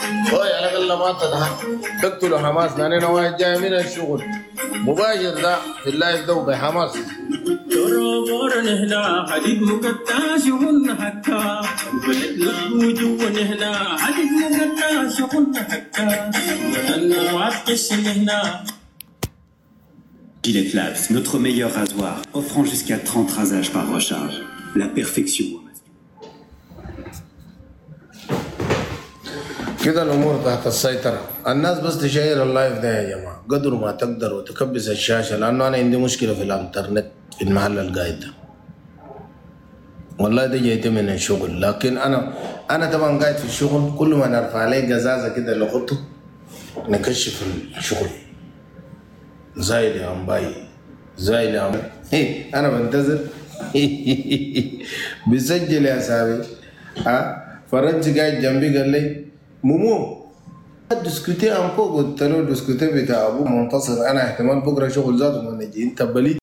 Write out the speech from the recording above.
اوي على الاقل ما تضحك تقتلوا حماس لان انا واحد جاي من الشغل مباشر ده في اللايف ده بحماس ترابور نهنا حديد مقطع شغل حكا بلدنا وجوا نهنا حديد مقطع شغل حكا وطننا وعطش نهنا Gillette Labs, notre meilleur rasoir, offrant jusqu'à 30 rasages par recharge. La perfection. كده الامور تحت السيطره الناس بس تشير اللايف ده يا جماعه قدر ما تقدر وتكبس الشاشه لانه انا عندي مشكله في الانترنت في المحل القايد ده والله ده جيت من الشغل لكن انا انا طبعا قاعد في الشغل كل ما نرفع عليه قزازه كده لخطه نكشف الشغل زايد يا عمباي زايد يا عمباي إيه، انا بنتظر بيسجل يا سامي ها فرنسي قاعد جنبي قال لي مومو دسكوتي انكو قلت له دسكوتي بتاع ابو منتصر انا احتمال بكره شغل ذاته ما نجي انت بليد